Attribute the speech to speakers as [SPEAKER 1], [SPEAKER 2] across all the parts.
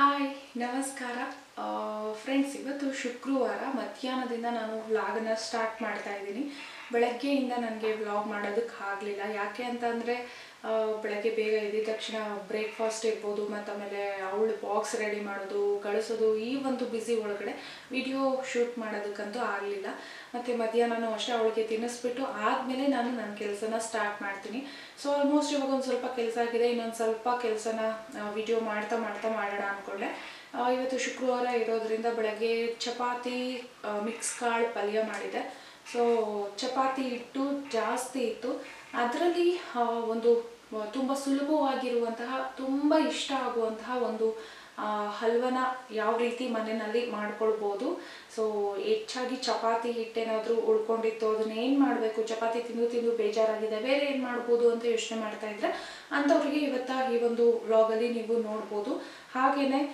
[SPEAKER 1] hi ನಮಸ್ಕಾರ friends ಇವತ್ತು ಶುಕ್ರವಾರ ಮಧ್ಯಾಹ್ನದಿಂದ ನಾನು ವ್ಲಾಗನ್ನ ಸ್ಟಾರ್ಟ್ ಮಾಡ್ತಾ ಇದ್ದೀನಿ ಬೆಳಗ್ಗೆಯಿಂದ ನನಗೆ ವ್ಲಾಗ್ ಮಾಡೋದಕ್ಕೆ ಆಗಲಿಲ್ಲ ಯಾಕೆ ಅಂತಂದರೆ ಬೆಳಗ್ಗೆ ಬೇಗ ಎದ್ದ ತಕ್ಷಣ ಬ್ರೇಕ್ಫಾಸ್ಟ್ ಇರ್ಬೋದು ಮತ್ತು ಆಮೇಲೆ ಅವಳು ಬಾಕ್ಸ್ ರೆಡಿ ಮಾಡೋದು ಕಳಿಸೋದು ಈ ಒಂದು ಬ್ಯುಸಿ ಒಳಗಡೆ ವಿಡಿಯೋ ಶೂಟ್ ಮಾಡೋದಕ್ಕಂತೂ ಆಗಲಿಲ್ಲ ಮತ್ತು ಮಧ್ಯಾಹ್ನನೂ ಅಷ್ಟೇ ಅವಳಿಗೆ ತಿನ್ನಿಸ್ಬಿಟ್ಟು ಆದಮೇಲೆ ನಾನು ನನ್ನ ಕೆಲಸನ ಸ್ಟಾರ್ಟ್ ಮಾಡ್ತೀನಿ ಸೊ ಆಲ್ಮೋಸ್ಟ್ ಇವಾಗ ಒಂದು ಸ್ವಲ್ಪ ಕೆಲಸ ಆಗಿದೆ ಇನ್ನೊಂದು ಸ್ವಲ್ಪ ಕೆಲಸನ ವಿಡಿಯೋ ಮಾಡ್ತಾ ಮಾಡ್ತಾ ಮಾಡೋಣ ಅಂದ್ಕೊಂಡೆ ಆ, ಇವತ್ತು ಶುಕ್ರವಾರ ಇರೋದ್ರಿಂದ ಬೆಳಗ್ಗೆ ಚಪಾತಿ ಮಿಕ್ಸ್ ಕಾಳು ಪಲ್ಯ ಮಾಡಿದೆ ಸೊ ಚಪಾತಿ ಹಿಟ್ಟು ಜಾಸ್ತಿ ಇತ್ತು ಅದರಲ್ಲಿ ಒಂದು ತುಂಬ ಸುಲಭವಾಗಿರುವಂತಹ ತುಂಬ ಇಷ್ಟ ಆಗುವಂತಹ ಒಂದು ಆ, ಹಲ್ವನ ಯಾವ ರೀತಿ ಮನೆಯಲ್ಲಿ ಮಾಡ್ಕೊಳ್ಬೋದು ಸೊ ಹೆಚ್ಚಾಗಿ ಚಪಾತಿ ಹಿಟ್ಟೇನಾದರೂ ಉಳ್ಕೊಂಡಿತ್ತು ಅದನ್ನ ಏನು ಮಾಡಬೇಕು ಚಪಾತಿ ತಿಂದು ತಿಂದು ಬೇಜಾರಾಗಿದೆ ಬೇರೆ ಏನು ಮಾಡ್ಬೋದು ಅಂತ ಯೋಚನೆ ಮಾಡ್ತಾ ಇದ್ರೆ ಅಂಥವ್ರಿಗೆ ಇವತ್ತ ಈ ಒಂದು ವ್ಲಾಗಲ್ಲಿ ನೀವು ನೋಡ್ಬೋದು ಹಾಗೆಯೇ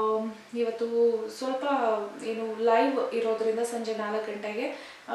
[SPEAKER 1] ಇವತ್ತು ಸ್ವಲ್ಪ ಏನು ಲೈವ್ ಇರೋದ್ರಿಂದ ಸಂಜೆ ನಾಲ್ಕು ಗಂಟೆಗೆ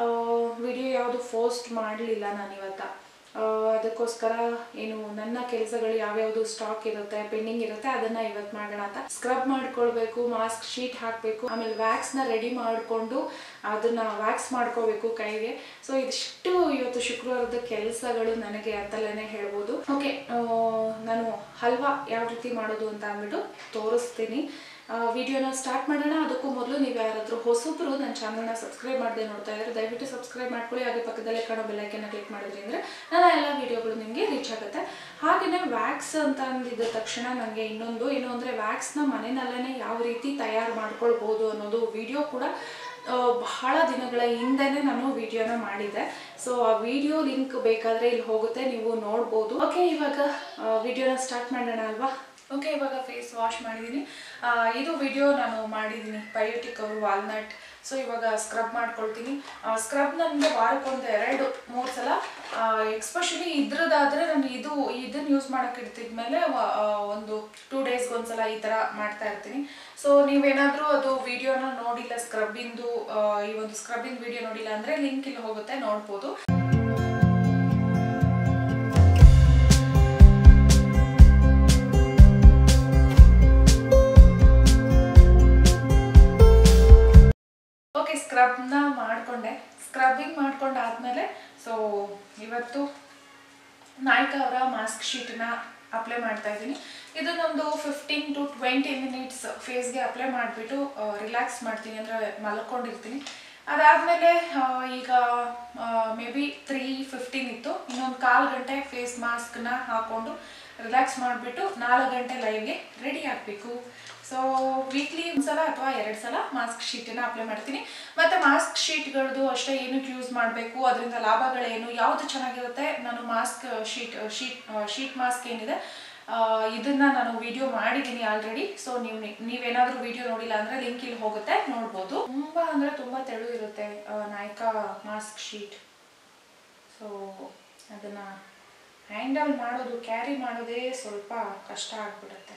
[SPEAKER 1] ವಿಡಿಯೋ ಯಾವುದು ಪೋಸ್ಟ್ ಮಾಡಲಿಲ್ಲ ನಾನು ಇವತ್ತ ಆ, ಅದಕ್ಕೋಸ್ಕರ ಏನು ನನ್ನ ಕೆಲಸಗಳು ಯಾವ್ಯಾವುದು ಸ್ಟಾಕ್ ಇರುತ್ತೆ ಪೆಂಡಿಂಗ್ ಇರುತ್ತೆ ಅದನ್ನ ಇವತ್ತು ಮಾಡೋಣ ಅಂತ ಸ್ಕ್ರಬ್ ಮಾಡ್ಕೊಳ್ಬೇಕು ಮಾಸ್ಕ್ ಶೀಟ್ ಹಾಕಬೇಕು ಆಮೇಲೆ ವ್ಯಾಕ್ಸ್ ನ ರೆಡಿ ಮಾಡಿಕೊಂಡು ಅದನ್ನ ವ್ಯಾಕ್ಸ್ ಮಾಡ್ಕೋಬೇಕು ಕೈಗೆ ಸೊ ಇದಿಷ್ಟು ಇವತ್ತು ಶುಕ್ರವಾರದ ಕೆಲಸಗಳು ನನಗೆ ಅಂತಲೇ ಹೇಳ್ಬೋದು ಓಕೆ ನಾನು ಹಲ್ವಾ ಯಾವ ರೀತಿ ಮಾಡೋದು ಅಂತ ಅಂದ್ಬಿಟ್ಟು ತೋರಿಸ್ತೀನಿ ವಿಡಿಯೋನ ಸ್ಟಾರ್ಟ್ ಮಾಡೋಣ ಅದಕ್ಕೂ ಮೊದಲು ನೀವು ಯಾರಾದರೂ ಹೊಸಬ್ರು ನನ್ನ ಚಾನಲ್ನ ಸಬ್ಸ್ಕ್ರೈಬ್ ಮಾಡದೆ ನೋಡ್ತಾ ಇದ್ದಾರೆ ದಯವಿಟ್ಟು ಸಬ್ಸ್ಕ್ರೈಬ್ ಮಾಡ್ಕೊಳ್ಳಿ ಹಾಗೆ ಪಕ್ಕದಲ್ಲೇ ಕಾಣೋ ಬೆಲ್ಲೈಕನ್ನ ಕ್ಲಿಕ್ ಮಾಡಿದ್ರಿ ಅಂದರೆ ನನ್ನ ಎಲ್ಲ ವಿಡಿಯೋಗಳು ನಿಮಗೆ ರೀಚ್ ಆಗುತ್ತೆ ಹಾಗೆಯೇ ವ್ಯಾಕ್ಸ್ ಅಂತ ಅಂದಿದ್ದ ತಕ್ಷಣ ನನಗೆ ಇನ್ನೊಂದು ಏನು ಅಂದರೆ ವ್ಯಾಕ್ಸ್ನ ಮನೆಯಲ್ಲೇ ಯಾವ ರೀತಿ ತಯಾರು ಮಾಡ್ಕೊಳ್ಬೋದು ಅನ್ನೋದು ವಿಡಿಯೋ ಕೂಡ ಆ, ಬಹಳ ದಿನಗಳ ಹಿಂದೆನೇ ನಾನು ವಿಡಿಯೋನ ಮಾಡಿದ್ದೆ ಸೊ ಆ ವಿಡಿಯೋ ಲಿಂಕ್ ಬೇಕಾದರೆ ಇಲ್ಲಿ ಹೋಗುತ್ತೆ ನೀವು ನೋಡ್ಬೋದು ಓಕೆ ಇವಾಗ ವಿಡಿಯೋನ ಸ್ಟಾರ್ಟ್ ಮಾಡೋಣ ಅಲ್ವಾ ಓಕೆ ಇವಾಗ ಫೇಸ್ ವಾಶ್ ಮಾಡಿದ್ದೀನಿ ಆ, ಇದು ವಿಡಿಯೋ ನಾನು ಮಾಡಿದ್ದೀನಿ ಬಯೋಟಿಕ್ ಅವರು ವಾಲ್ನಟ್ ಸೊ ಇವಾಗ ಸ್ಕ್ರಬ್ ಮಾಡ್ಕೊಳ್ತೀನಿ ಸ್ಕ್ರಬ್ ನನಗೆ ವಾರಕ್ಕೊಂದು ಎರಡು ಮೂರು ಸಲ ಎಕ್ಸ್ಪೆಷಲಿ ಇದ್ರದ್ದಾದರೆ ನಾನು ಇದು ಇದನ್ನು ಯೂಸ್ ಮಾಡೋಕೆ ಇಡ್ತಿದ್ಮೇಲೆ ವ- ಆ, ಒಂದು ಟೂ ಡೇಸ್ಗೆ ಒಂದ್ಸಲ ಈ ಥರ ಮಾಡ್ತಾ ಇರ್ತೀನಿ ಸೊ ನೀವೇನಾದರೂ ಅದು ವಿಡಿಯೋನ ನೋಡಿಲ್ಲ ಸ್ಕ್ರಬ್ಬಿಂದು ಈ ಒಂದು ಸ್ಕ್ರಬ್ಬಿಂಗ್ ವಿಡಿಯೋ ನೋಡಿಲ್ಲ ಅಂದರೆ ಲಿಂಕ್ ಇಲ್ಲಿ ಹೋಗುತ್ತೆ ನೋಡ್ಬೋದು ಓಕೆ ಸ್ಕ್ರಬ್ನ ಮಾಡಿಕೊಂಡೆ ಸ್ಕ್ರಬ್ಬಿಂಗ್ ಮಾಡ್ಕೊಂಡಾದ್ಮೇಲೆ ಸೊ ಇವತ್ತು ನಾಯ್ಕ ಅವರ ಮಾಸ್ಕ್ ಶೀಟ್ನ ಅಪ್ಲೈ ಮಾಡ್ತಾ ಇದ್ದೀನಿ ಇದನ್ನೊಂದು ಫಿಫ್ಟೀನ್ ಟು ಟ್ವೆಂಟಿ ಮಿನಿಟ್ಸ್ ಫೇಸ್ಗೆ ಅಪ್ಲೈ ಮಾಡಿಬಿಟ್ಟು ರಿಲ್ಯಾಕ್ಸ್ ಮಾಡ್ತೀನಿ ಅಂದರೆ ಮಲ್ಕೊಂಡಿರ್ತೀನಿ ಅದಾದಮೇಲೆ ಈಗ ಮೇ ಬಿ ತ್ರೀ ಫಿಫ್ಟೀನ್ ಇತ್ತು ಇನ್ನೊಂದು ಕಾಲು ಗಂಟೆ ಫೇಸ್ ಮಾಸ್ಕ್ನ ಹಾಕ್ಕೊಂಡು ರಿಲ್ಯಾಕ್ಸ್ ಮಾಡಿಬಿಟ್ಟು ನಾಲ್ಕು ಗಂಟೆ ಲೈವ್ಗೆ ರೆಡಿ ಆಗಬೇಕು ಸೊ ವೀಕ್ಲಿ ಒಂದ್ಸಲ ಅಥವಾ ಎರಡು ಸಲ ಮಾಸ್ಕ್ ಶೀಟನ್ನು ಅಪ್ಲೈ ಮಾಡ್ತೀನಿ ಮತ್ತು ಮಾಸ್ಕ್ ಶೀಟ್ಗಳದ್ದು ಅಷ್ಟೇ ಏನಕ್ಕೆ ಯೂಸ್ ಮಾಡಬೇಕು ಅದರಿಂದ ಲಾಭಗಳೇನು ಯಾವುದು ಚೆನ್ನಾಗಿರುತ್ತೆ ನಾನು mask sheet sheet sheet mask ಏನಿದೆ ಆ, ಇದನ್ನ ನಾನು ವಿಡಿಯೋ ಮಾಡಿದ್ದೀನಿ ಆಲ್ರೆಡಿ ಸೊ ನೀವು ನೀವೇನಾದರೂ ವಿಡಿಯೋ ನೋಡಿಲ್ಲ ಅಂದರೆ ಲಿಂಕ್ ಇಲ್ಲಿ ಹೋಗುತ್ತೆ ನೋಡ್ಬೋದು ತುಂಬ ಅಂದರೆ ತುಂಬ ತೆಳು ಇರುತ್ತೆ ಆ, ನಾಯ್ಕಾ ಮಾಸ್ಕ್ ಶೀಟ್ ಸೊ ಅದನ್ನು ಹ್ಯಾಂಡಲ್ ಮಾಡೋದು ಕ್ಯಾರಿ ಮಾಡೋದೇ ಸ್ವಲ್ಪ ಕಷ್ಟ ಆಗ್ಬಿಡುತ್ತೆ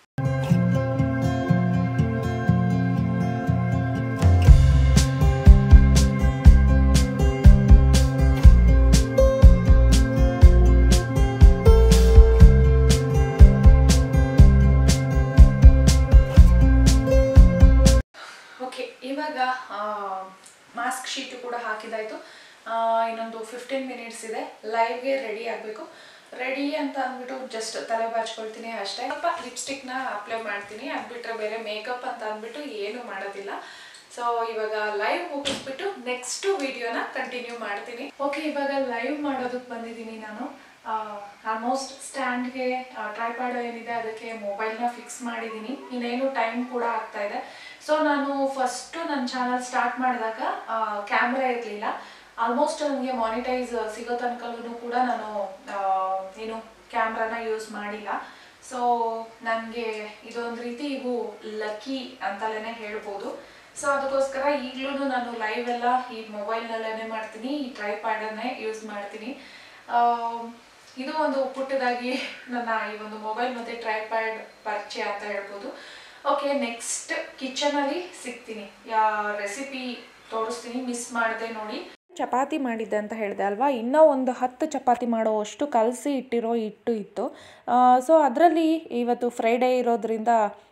[SPEAKER 1] ಓಕೆ ಇವಾಗ ಮಾಸ್ಕ್ ಶೀಟು ಕೂಡ ಹಾಕಿದಾಯ್ತು ಆ, ಇನ್ನೊಂದು ಫಿಫ್ಟೀನ್ ಮಿನಿಟ್ಸ್ ಇದೆ ಲೈವ್ಗೆ ರೆಡಿ ಆಗಬೇಕು ರೆಡಿ ಅಂತ ಅಂದ್ಬಿಟ್ಟು ಜಸ್ಟ್ ತಲೆ ಬಾಚ್ಕೊಳ್ತೀನಿ ಅಷ್ಟೇ ಸ್ವಲ್ಪ ಲಿಪ್ಸ್ಟಿಕ್ನ ಅಪ್ಲೈ ಮಾಡ್ತೀನಿ ಅದ್ಬಿಟ್ರೆ ಬೇರೆ ಮೇಕಪ್ ಅಂತ ಅಂದ್ಬಿಟ್ಟು ಏನು ಮಾಡೋದಿಲ್ಲ ಸೊ ಇವಾಗ ಲೈವ್ ಮುಗಿಸ್ಬಿಟ್ಟು ನೆಕ್ಸ್ಟ್ ವಿಡಿಯೋನ ಕಂಟಿನ್ಯೂ ಮಾಡ್ತೀನಿ ಓಕೆ ಇವಾಗ ಲೈವ್ ಮಾಡೋದಕ್ಕೆ ಬಂದಿದ್ದೀನಿ ನಾನು ಆಲ್ಮೋಸ್ಟ್ ಸ್ಟ್ಯಾಂಡ್ಗೆ ಟ್ರೈಪಾಡ್ ಏನಿದೆ ಅದಕ್ಕೆ ಮೊಬೈಲ್ನ ಫಿಕ್ಸ್ ಮಾಡಿದ್ದೀನಿ ಇನ್ನೇನು ಟೈಮ್ ಕೂಡ ಆಗ್ತಾ ಇದೆ ಸೊ ನಾನು ಫಸ್ಟು ನನ್ನ ಚಾನಲ್ ಸ್ಟಾರ್ಟ್ ಮಾಡಿದಾಗ ಕ್ಯಾಮ್ರಾ ಇರಲಿಲ್ಲ ಆಲ್ಮೋಸ್ಟ್ ನನಗೆ ಮಾನಿಟೈಸ್ ಸಿಗೋ ತನಕಲೂ ಕೂಡ ನಾನು ಆ, ಏನು ಕ್ಯಾಮ್ರಾನ ಯೂಸ್ ಮಾಡಿಲ್ಲ ಸೊ ನನಗೆ ಇದೊಂದು ರೀತಿ ಇವು ಲಕ್ಕಿ ಅಂತಲೇ ಹೇಳ್ಬೋದು ಸೊ ಅದಕ್ಕೋಸ್ಕರ ಈಗಲೂ ನಾನು ಲೈವ್ ಎಲ್ಲ ಈ ಮೊಬೈಲ್ನಲ್ಲೇ ಮಾಡ್ತೀನಿ ಈ ಟ್ರೈಪ್ಯಾಡನ್ನೇ ಯೂಸ್ ಮಾಡ್ತೀನಿ ಆ, ಇದು ಒಂದು ಪುಟ್ಟದಾಗಿ ನನ್ನ ಈ ಒಂದು ಮೊಬೈಲ್ ಮತ್ತು ಟ್ರೈಪ್ಯಾಡ್ ಪರಿಚಯ ಅಂತ ಹೇಳ್ಬೋದು ಓಕೆ ನೆಕ್ಸ್ಟ್ ಕಿಚನಲ್ಲಿ ಸಿಗ್ತೀನಿ ಯಾ ರೆಸಿಪಿ ತೋರಿಸ್ತೀನಿ ಮಿಸ್ ಮಾಡಿದೆ ನೋಡಿ
[SPEAKER 2] ಚಪಾತಿ ಮಾಡಿದ್ದೆ ಅಂತ ಹೇಳಿದೆ ಅಲ್ವಾ ಇನ್ನೂ ಒಂದು ಹತ್ತು ಚಪಾತಿ ಮಾಡೋವಷ್ಟು ಕಲಸಿ ಇಟ್ಟಿರೋ ಹಿಟ್ಟು ಇತ್ತು ಸೊ ಅದರಲ್ಲಿ ಇವತ್ತು ಫ್ರೈಡೇ ಇರೋದ್ರಿಂದ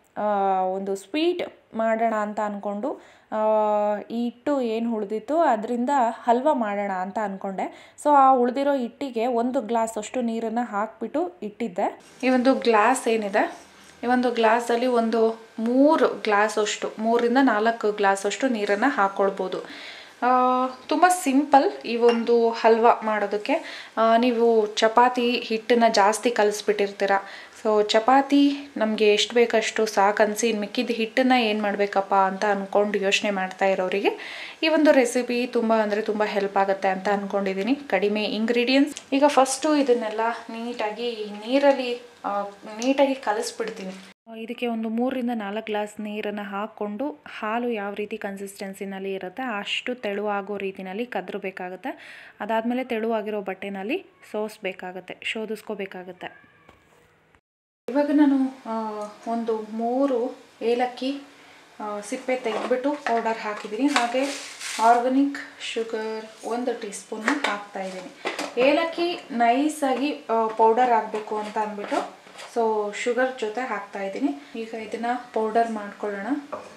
[SPEAKER 2] ಆ, ಒಂದು ಸ್ವೀಟ್ ಮಾಡೋಣ ಅಂತ ಅಂದ್ಕೊಂಡು ಈ ಹಿಟ್ಟು ಏನು ಉಳಿದಿತ್ತು ಅದರಿಂದ ಹಲ್ವ ಮಾಡೋಣ ಅಂತ ಅಂದ್ಕೊಂಡೆ ಸೊ ಆ ಉಳಿದಿರೋ ಹಿಟ್ಟಿಗೆ ಒಂದು ಗ್ಲಾಸ್ ಅಷ್ಟು ನೀರನ್ನು ಹಾಕಿಬಿಟ್ಟು ಇಟ್ಟಿದ್ದೆ
[SPEAKER 1] ಈ ಒಂದು ಗ್ಲಾಸ್ ಏನಿದೆ ಈ ಒಂದು ಗ್ಲಾಸಲ್ಲಿ ಒಂದು ಮೂರು ಗ್ಲಾಸ್ ಅಷ್ಟು ಮೂರಿಂದ ನಾಲ್ಕು ಗ್ಲಾಸ್ ಅಷ್ಟು ನೀರನ್ನು ಹಾಕ್ಕೊಳ್ಬೋದು ತುಂಬ ಸಿಂಪಲ್ ಈ ಒಂದು ಹಲ್ವ ಮಾಡೋದಕ್ಕೆ ಆ, ನೀವು ಚಪಾತಿ ಹಿಟ್ಟನ್ನು ಜಾಸ್ತಿ ಕಲಿಸ್ಬಿಟ್ಟಿರ್ತೀರ ಸೊ ಚಪಾತಿ ನಮಗೆ ಎಷ್ಟು ಬೇಕಷ್ಟು ಸಾಕು ಅನಿಸಿ ಇನ್ನು ಮಿಕ್ಕಿದ ಹಿಟ್ಟನ್ನು ಏನು ಮಾಡಬೇಕಪ್ಪ ಅಂತ ಅಂದ್ಕೊಂಡು ಯೋಚನೆ ಮಾಡ್ತಾ ಇರೋರಿಗೆ ಈ ಒಂದು ರೆಸಿಪಿ ತುಂಬ ಅಂದರೆ ತುಂಬ ಹೆಲ್ಪ್ ಆಗುತ್ತೆ ಅಂತ ಅಂದ್ಕೊಂಡಿದ್ದೀನಿ ಕಡಿಮೆ ಇಂಗ್ರೀಡಿಯೆಂಟ್ಸ್ ಈಗ ಫಸ್ಟು ಇದನ್ನೆಲ್ಲ ನೀಟಾಗಿ ನೀರಲ್ಲಿ ಆ, ನೀಟಾಗಿ ಕಲಿಸ್ಬಿಡ್ತೀನಿ
[SPEAKER 2] ಇದಕ್ಕೆ ಒಂದು ಮೂರರಿಂದ ನಾಲ್ಕು ಗ್ಲಾಸ್ ನೀರನ್ನು ಹಾಕ್ಕೊಂಡು ಹಾಲು ಯಾವ ರೀತಿ ಕನ್ಸಿಸ್ಟೆನ್ಸಿನಲ್ಲಿ ಇರುತ್ತೆ ಅಷ್ಟು ತೆಳುವಾಗೋ ರೀತಿನಲ್ಲಿ ಕದ್ರಬೇಕಾಗುತ್ತೆ ಅದಾದಮೇಲೆ ತೆಳುವಾಗಿರೋ ಬಟ್ಟೆನಲ್ಲಿ ಸೋಸಬೇಕಾಗತ್ತೆ ಶೋಧಿಸ್ಕೋಬೇಕಾಗತ್ತೆ
[SPEAKER 1] ಇವಾಗ ನಾನು ಆ, ಒಂದು ಮೂರು ಏಲಕ್ಕಿ ಆ, ಸಿಪ್ಪೆ ತೆಗೆದ್ಬಿಟ್ಟು ಪೌಡರ್ ಹಾಕಿದ್ದೀನಿ ಹಾಗೆ ಆರ್ಗಾನಿಕ್ ಶುಗರ್ ಒಂದು ಟೀ ಸ್ಪೂನ್ ಹಾಕ್ತಾ ಇದ್ದೀನಿ ಏಲಕ್ಕಿ ನೈಸಾಗಿ ಪೌಡರ್ ಆಗಬೇಕು ಅಂತ ಅಂದ್ಬಿಟ್ಟು ಸೊ ಶುಗರ್ ಜೊತೆ ಹಾಕ್ತಾ ಇದ್ದೀನಿ ಈಗ ಇದನ್ನು ಪೌಡರ್ ಮಾಡ್ಕೊಳ್ಳೋಣ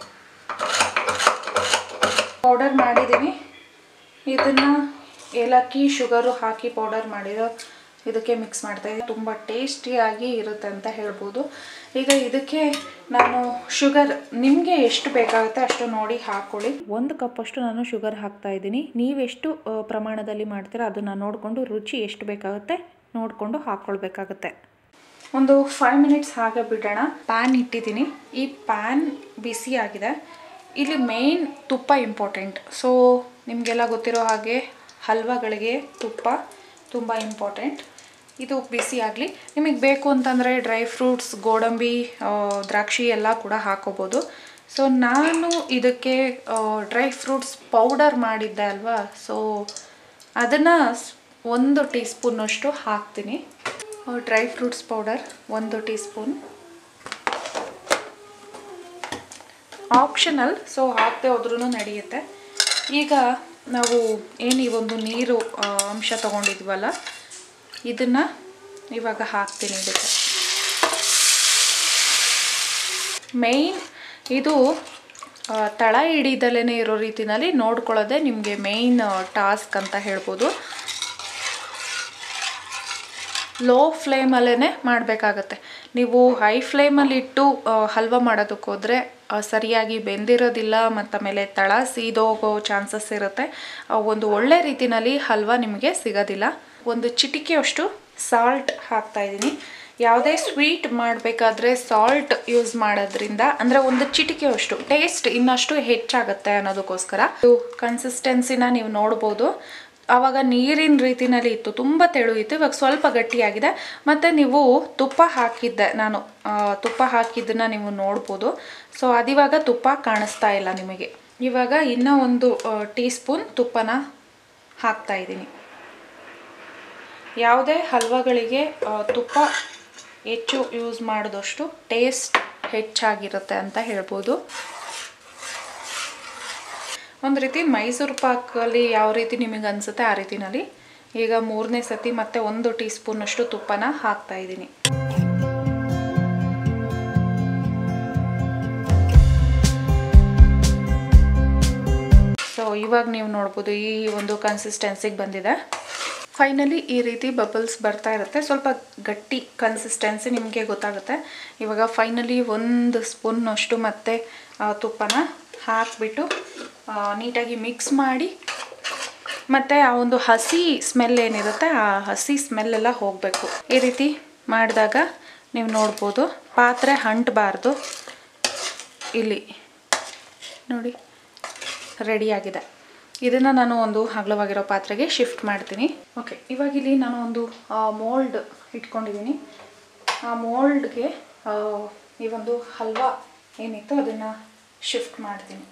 [SPEAKER 1] ಪೌಡರ್ ಮಾಡಿದ್ದೀನಿ ಇದನ್ನು ಏಲಕ್ಕಿ ಶುಗರು ಹಾಕಿ ಪೌಡರ್ ಮಾಡಿರೋ ಇದಕ್ಕೆ ಮಿಕ್ಸ್ ಮಾಡ್ತಾ ಇದ್ದೀನಿ ತುಂಬ ಟೇಸ್ಟಿಯಾಗಿ ಇರುತ್ತೆ ಅಂತ ಹೇಳ್ಬೋದು ಈಗ ಇದಕ್ಕೆ ನಾನು ಶುಗರ್ ನಿಮಗೆ ಎಷ್ಟು ಬೇಕಾಗುತ್ತೆ ಅಷ್ಟು ನೋಡಿ ಹಾಕ್ಕೊಳ್ಳಿ
[SPEAKER 2] ಒಂದು ಕಪ್ಪಷ್ಟು ನಾನು ಶುಗರ್ ಹಾಕ್ತಾ ಇದ್ದೀನಿ ನೀವೆಷ್ಟು ಆ, ಪ್ರಮಾಣದಲ್ಲಿ ಮಾಡ್ತೀರಾ ಅದನ್ನು ನೋಡಿಕೊಂಡು ರುಚಿ ಎಷ್ಟು ಬೇಕಾಗುತ್ತೆ ನೋಡಿಕೊಂಡು ಹಾಕ್ಕೊಳ್ಬೇಕಾಗತ್ತೆ
[SPEAKER 1] ಒಂದು ಫೈವ್ ಮಿನಿಟ್ಸ್ ಹಾಗೆ ಬಿಡೋಣ ಪ್ಯಾನ್ ಇಟ್ಟಿದ್ದೀನಿ ಈ ಪ್ಯಾನ್ ಬಿಸಿ ಆಗಿದೆ ಇಲ್ಲಿ ಮೇನ್ ತುಪ್ಪ ಇಂಪಾರ್ಟೆಂಟ್ ಸೊ ನಿಮಗೆಲ್ಲ ಗೊತ್ತಿರೋ ಹಾಗೆ ಹಲ್ವಾಗಳಿಗೆ ತುಪ್ಪ ತುಂಬ ಇಂಪಾರ್ಟೆಂಟ್ ಇದು ಬಿಸಿ ಆಗಲಿ ನಿಮಗೆ ಬೇಕು ಅಂತಂದರೆ ಡ್ರೈ ಫ್ರೂಟ್ಸ್ ಗೋಡಂಬಿ ಆ, ದ್ರಾಕ್ಷಿ ಎಲ್ಲ ಕೂಡ ಹಾಕೋಬೋದು ಸೊ ನಾನು ಇದಕ್ಕೆ ಡ್ರೈ ಫ್ರೂಟ್ಸ್ ಪೌಡರ್ ಮಾಡಿದ್ದೆ ಅಲ್ವಾ ಸೊ ಅದನ್ನು ಒಂದು ಟೀ ಸ್ಪೂನಷ್ಟು ಹಾಕ್ತೀನಿ ಡ್ರೈ ಫ್ರೂಟ್ಸ್ ಪೌಡರ್ ಒಂದು ಟೀ ಸ್ಪೂನ್ ಆಪ್ಷನಲ್ ಸೊ ಹಾಕದೆ ಹೋದ್ರೂ ನಡೆಯುತ್ತೆ ಈಗ ನಾವು ಏನು ಈ ಒಂದು ನೀರು ಆ, ಅಂಶ ತೊಗೊಂಡಿದ್ವಲ್ಲ ಇದನ್ನು ಇವಾಗ ಹಾಕ್ತೀನಿ ಇದಕ್ಕೆ ಮೇಯ್ನ್ ಇದು ಆ, ತಳ ಹಿಡಿದಲೇ ಇರೋ ರೀತಿನಲ್ಲಿ ನೋಡ್ಕೊಳ್ಳೋದೇ ನಿಮಗೆ ಮೇಯ್ನ್ ಟಾಸ್ಕ್ ಅಂತ ಹೇಳ್ಬೋದು ಲೋ ಫ್ಲೇಮಲ್ಲೇ ಮಾಡಬೇಕಾಗತ್ತೆ ನೀವು ಹೈ ಫ್ಲೇಮಲ್ಲಿ ಇಟ್ಟು ಆ, ಹಲ್ವ ಮಾಡೋದಕ್ಕೆ ಹೋದರೆ ಸರಿಯಾಗಿ ಬೆಂದಿರೋದಿಲ್ಲ ಮತ್ತು ಆಮೇಲೆ ತಳ ಸೀದೋಗೋ ಚಾನ್ಸಸ್ ಇರುತ್ತೆ ಆ, ಒಂದು ಒಳ್ಳೆ ರೀತಿನಲ್ಲಿ ಹಲ್ವ ನಿಮಗೆ ಸಿಗೋದಿಲ್ಲ ಒಂದು ಚಿಟಿಕೆಯಷ್ಟು ಸಾಲ್ಟ್ ಹಾಕ್ತಾ ಇದ್ದೀನಿ ಯಾವುದೇ ಸ್ವೀಟ್ ಮಾಡಬೇಕಾದ್ರೆ ಸಾಲ್ಟ್ ಯೂಸ್ ಮಾಡೋದ್ರಿಂದ ಅಂದರೆ ಒಂದು ಚಿಟಿಕೆಯಷ್ಟು ಟೇಸ್ಟ್ ಇನ್ನಷ್ಟು ಹೆಚ್ಚಾಗುತ್ತೆ ಅನ್ನೋದಕ್ಕೋಸ್ಕರ ಇದು ಕನ್ಸಿಸ್ಟೆನ್ಸಿನ ನೀವು ನೋಡ್ಬೋದು ಆವಾಗ ನೀರಿನ ರೀತಿನಲ್ಲಿ ಇತ್ತು ತುಂಬ ತೆಳು ಇತ್ತು ಇವಾಗ ಸ್ವಲ್ಪ ಗಟ್ಟಿಯಾಗಿದೆ ಮತ್ತು ನೀವು ತುಪ್ಪ ಹಾಕಿದ್ದೆ ನಾನು ಆ, ತುಪ್ಪ ಹಾಕಿದ್ದನ್ನ ನೀವು ನೋಡ್ಬೋದು ಸೊ ಅದಿವಾಗ ತುಪ್ಪ ಕಾಣಿಸ್ತಾ ಇಲ್ಲ ನಿಮಗೆ ಇವಾಗ ಇನ್ನೂ ಒಂದು ಟೀ ಸ್ಪೂನ್ ತುಪ್ಪನ ಹಾಕ್ತಾ ಇದ್ದೀನಿ ಯಾವುದೇ ಹಲ್ವಗಳಿಗೆ ಆ, ತುಪ್ಪ ಹೆಚ್ಚು ಯೂಸ್ ಮಾಡಿದಷ್ಟು ಟೇಸ್ಟ್ ಹೆಚ್ಚಾಗಿರುತ್ತೆ ಅಂತ ಹೇಳ್ಬೋದು ಒಂದು ರೀತಿ ಮೈಸೂರು ಪಾಕಲ್ಲಿ ಯಾವ ರೀತಿ ನಿಮಗೆ ಅನಿಸುತ್ತೆ ಆ ರೀತಿನಲ್ಲಿ ಈಗ ಮೂರನೇ ಸತಿ ಮತ್ತೆ ಒಂದು ಟೀ ಸ್ಪೂನಷ್ಟು ತುಪ್ಪನ ಹಾಕ್ತಾ ಇದ್ದೀನಿ ಸೊ ಇವಾಗ ನೀವು ನೋಡ್ಬೋದು ಈ ಒಂದು ಕನ್ಸಿಸ್ಟೆನ್ಸಿಗೆ ಬಂದಿದೆ ಫೈನಲಿ ಈ ರೀತಿ ಬಬಲ್ಸ್ ಬರ್ತಾ ಇರುತ್ತೆ ಸ್ವಲ್ಪ ಗಟ್ಟಿ ಕನ್ಸಿಸ್ಟೆನ್ಸಿ ನಿಮಗೆ ಗೊತ್ತಾಗುತ್ತೆ ಇವಾಗ ಫೈನಲಿ ಒಂದು ಸ್ಪೂನ್ನಷ್ಟು ಮತ್ತೆ ಆ, ತುಪ್ಪನ ಹಾಕಿಬಿಟ್ಟು ನೀಟಾಗಿ ಮಿಕ್ಸ್ ಮಾಡಿ ಮತ್ತು ಆ ಒಂದು ಹಸಿ ಸ್ಮೆಲ್ ಏನಿರುತ್ತೆ ಆ ಹಸಿ ಸ್ಮೆಲ್ಲೆಲ್ಲ ಹೋಗಬೇಕು ಈ ರೀತಿ ಮಾಡಿದಾಗ ನೀವು ನೋಡ್ಬೋದು ಪಾತ್ರೆ ಅಂಟಬಾರ್ದು ಇಲ್ಲಿ ನೋಡಿ ರೆಡಿಯಾಗಿದೆ ಇದನ್ನು ನಾನು ಒಂದು ಅಗಲವಾಗಿರೋ ಪಾತ್ರೆಗೆ ಶಿಫ್ಟ್ ಮಾಡ್ತೀನಿ ಓಕೆ ಇವಾಗ ಇಲ್ಲಿ ನಾನು ಒಂದು ಮೋಲ್ಡ್ ಇಟ್ಕೊಂಡಿದ್ದೀನಿ ಆ ಮೋಲ್ಡ್ಗೆ ಈ ಒಂದು ಹಲ್ವಾ ಏನಿತ್ತು ಅದನ್ನು ಶಿಫ್ಟ್ ಮಾಡ್ತೀನಿ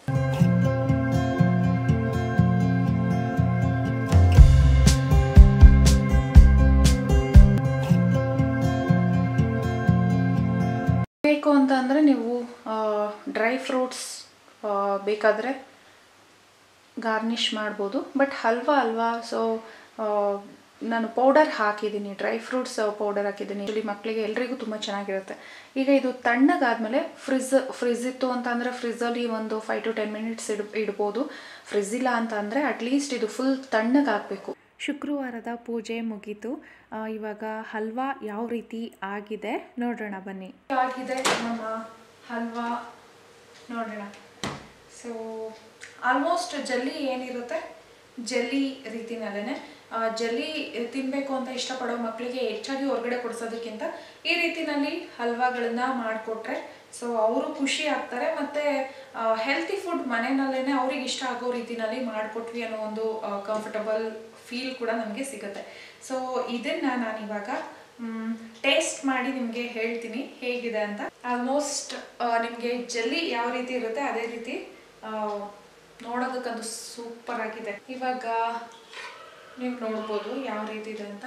[SPEAKER 1] ಬೇಕು ಅಂತ ಅಂದರೆ ನೀವು ಡ್ರೈ ಫ್ರೂಟ್ಸ್ ಬೇಕಾದರೆ ಗಾರ್ನಿಷ್ ಮಾಡ್ಬೋದು ಬಟ್ ಹಲ್ವಾ ಅಲ್ವಾ ಸೊ ನಾನು ಪೌಡರ್ ಹಾಕಿದ್ದೀನಿ ಡ್ರೈ ಫ್ರೂಟ್ಸ್ ಪೌಡರ್ ಹಾಕಿದ್ದೀನಿ ಇಲ್ಲಿ ಮಕ್ಕಳಿಗೆ ಎಲ್ರಿಗೂ ತುಂಬ ಚೆನ್ನಾಗಿರುತ್ತೆ ಈಗ ಇದು ತಣ್ಣಗಾದ್ಮೇಲೆ ಫ್ರಿಜ್ ಫ್ರಿಜ್ ಇತ್ತು ಅಂತ ಅಂದರೆ ಫ್ರಿಜ್ಜಲ್ಲಿ ಒಂದು ಫೈವ್ ಟು ಟೆನ್ ಮಿನಿಟ್ಸ್ ಇಡ್ ಇಡ್ಬೋದು ಫ್ರಿಜ್ ಇಲ್ಲ ಅಂತ ಅಂದರೆ ಅಟ್ಲೀಸ್ಟ್ ಇದು ಫುಲ್ ತಣ್ಣಗಾಗಬೇಕು
[SPEAKER 2] ಶುಕ್ರವಾರದ ಪೂಜೆ ಮುಗೀತು ಆ, ಇವಾಗ ಹಲ್ವಾ ಯಾವ ರೀತಿ ಆಗಿದೆ ನೋಡೋಣ ಬನ್ನಿ
[SPEAKER 1] ಆಗಿದೆ ನಮ್ಮ ಹಲ್ವಾ ನೋಡೋಣ ಸೊ ಆಲ್ಮೋಸ್ಟ್ ಜಲ್ಲಿ ಏನಿರುತ್ತೆ ಜಲ್ಲಿ ರೀತಿನಲ್ಲೇ ಜಲ್ಲಿ ತಿನ್ನಬೇಕು ಅಂತ ಇಷ್ಟಪಡೋ ಮಕ್ಕಳಿಗೆ ಹೆಚ್ಚಾಗಿ ಹೊರಗಡೆ ಕೊಡಿಸೋದಕ್ಕಿಂತ ಈ ರೀತಿನಲ್ಲಿ ಹಲ್ವಾಗಳನ್ನ ಮಾಡಿಕೊಟ್ರೆ ಸೊ ಅವರು ಖುಷಿ ಆಗ್ತಾರೆ ಮತ್ತು ಹೆಲ್ತಿ ಫುಡ್ ಮನೆಯಲ್ಲೇ ಅವ್ರಿಗೆ ಇಷ್ಟ ಆಗೋ ರೀತಿನಲ್ಲಿ ಮಾಡಿಕೊಟ್ವಿ ಅನ್ನೋ ಒಂದು ಕಂಫರ್ಟಬಲ್ ಫೀಲ್ ಕೂಡ ನಮಗೆ ಸಿಗುತ್ತೆ ಸೊ ಇದನ್ನು ನಾನಿವಾಗ ಟೇಸ್ಟ್ ಮಾಡಿ ನಿಮಗೆ ಹೇಳ್ತೀನಿ ಹೇಗಿದೆ ಅಂತ ಆಲ್ಮೋಸ್ಟ್ ನಿಮಗೆ ಜಲ್ಲಿ ಯಾವ ರೀತಿ ಇರುತ್ತೆ ಅದೇ ರೀತಿ ಆ, ನೋಡೋದಕ್ಕದು ಸೂಪರ್ ಆಗಿದೆ ಇವಾಗ ನೀವು ನೋಡ್ಬೋದು ಯಾವ ರೀತಿ ಇದೆ ಅಂತ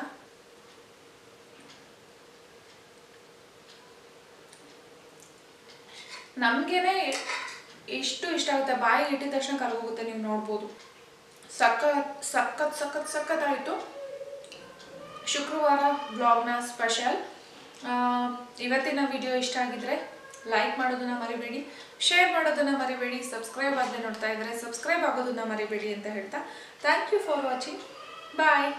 [SPEAKER 1] ನಮಗೇನೆ ಎಷ್ಟು ಇಷ್ಟ ಆಗುತ್ತೆ ಬಾಯಿಗೆ ಇಟ್ಟಿದ ತಕ್ಷಣ ಕರಗೋಗುತ್ತೆ ನೀವು ನೋಡ್ಬೋದು ಸಖತ್ ಸಖತ್ ಸಖತ್ ಸಖತ್ತಾಯಿತು ಶುಕ್ರವಾರ ಬ್ಲಾಗ್ನ ಸ್ಪೆಷಲ್ ಇವತ್ತಿನ ವಿಡಿಯೋ ಇಷ್ಟ ಆಗಿದ್ರೆ ಲೈಕ್ ಮಾಡೋದನ್ನ ಮರಿಬೇಡಿ ಶೇರ್ ಮಾಡೋದನ್ನ ಮರಿಬೇಡಿ ಸಬ್ಸ್ಕ್ರೈಬ್ ಆಗದೆ ನೋಡ್ತಾ ಇದ್ರೆ ಸಬ್ಸ್ಕ್ರೈಬ್ ಆಗೋದನ್ನ ಮರಿಬೇಡಿ ಅಂತ ಹೇಳ್ತಾ thank you for watching bye